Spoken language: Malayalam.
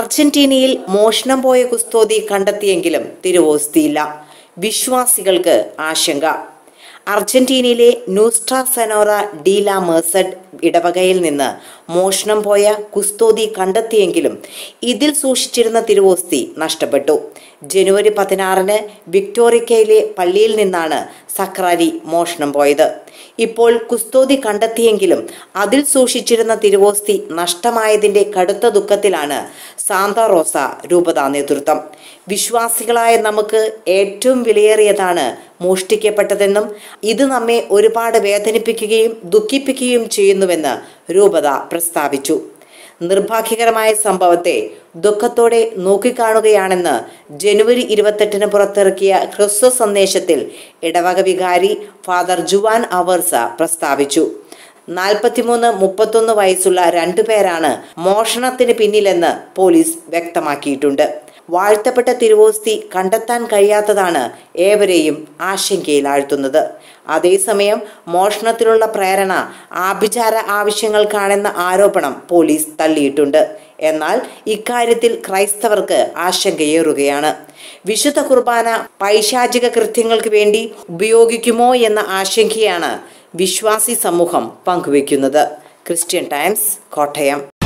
അർജന്റീനയിൽ മോഷണം പോയ കുസ്തോതി കണ്ടെത്തിയെങ്കിലും തിരുവോസ്തിയില്ല വിശ്വാസികൾക്ക് ആശങ്ക അർജന്റീനയിലെ ന്യൂസ്ട്ര സെനോറ ഡീല മേഴ്സഡ് ഇടവകയിൽ നിന്ന് മോഷണം പോയ കുസ്തോതി കണ്ടെത്തിയെങ്കിലും ഇതിൽ സൂക്ഷിച്ചിരുന്ന തിരുവോസ്തി നഷ്ടപ്പെട്ടു ജനുവരി പതിനാറിന് വിക്ടോറിക്കയിലെ പള്ളിയിൽ നിന്നാണ് സക്രാരി മോഷണം പോയത് ഇപ്പോൾ കുസ്തോതി കണ്ടെത്തിയെങ്കിലും അതിൽ സൂക്ഷിച്ചിരുന്ന തിരുവോസ്തി നഷ്ടമായതിന്റെ കടുത്ത ദുഃഖത്തിലാണ് സാന്ത റോസ രൂപതാ നേതൃത്വം വിശ്വാസികളായ നമുക്ക് ഏറ്റവും വിലയേറിയതാണ് മോഷ്ടിക്കപ്പെട്ടതെന്നും ഇത് നമ്മെ ഒരുപാട് വേദനിപ്പിക്കുകയും ദുഃഖിപ്പിക്കുകയും ചെയ്യുന്നുവെന്ന് രൂപത പ്രസ്താവിച്ചു നിർഭാഗ്യകരമായ സംഭവത്തെ ദുഃഖത്തോടെ നോക്കിക്കാണുകയാണെന്ന് ജനുവരി ഇരുപത്തെട്ടിന് പുറത്തിറക്കിയ ഹ്രസ്വ സന്ദേശത്തിൽ ഇടവക വികാരി ഫാദർ ജുവാൻ അവേർസ പ്രസ്താവിച്ചു നാൽപ്പത്തിമൂന്ന് മുപ്പത്തൊന്ന് വയസ്സുള്ള രണ്ടുപേരാണ് മോഷണത്തിന് പിന്നിലെന്ന് പോലീസ് വ്യക്തമാക്കിയിട്ടുണ്ട് വാഴ്ത്തപ്പെട്ട തിരുവോസ്തി കണ്ടെത്താൻ കഴിയാത്തതാണ് ഏവരെയും ആശങ്കയിലാഴ്ത്തുന്നത് അതേസമയം മോഷണത്തിലുള്ള പ്രേരണ ആഭിചാര ആവശ്യങ്ങൾക്കാണെന്ന ആരോപണം പോലീസ് തള്ളിയിട്ടുണ്ട് എന്നാൽ ഇക്കാര്യത്തിൽ ക്രൈസ്തവർക്ക് ആശങ്കയേറുകയാണ് വിശുദ്ധ കുർബാന പൈശാചിക കൃത്യങ്ങൾക്ക് വേണ്ടി ഉപയോഗിക്കുമോ എന്ന ആശങ്കയാണ് വിശ്വാസി സമൂഹം പങ്കുവയ്ക്കുന്നത് ക്രിസ്ത്യൻ ടൈംസ് കോട്ടയം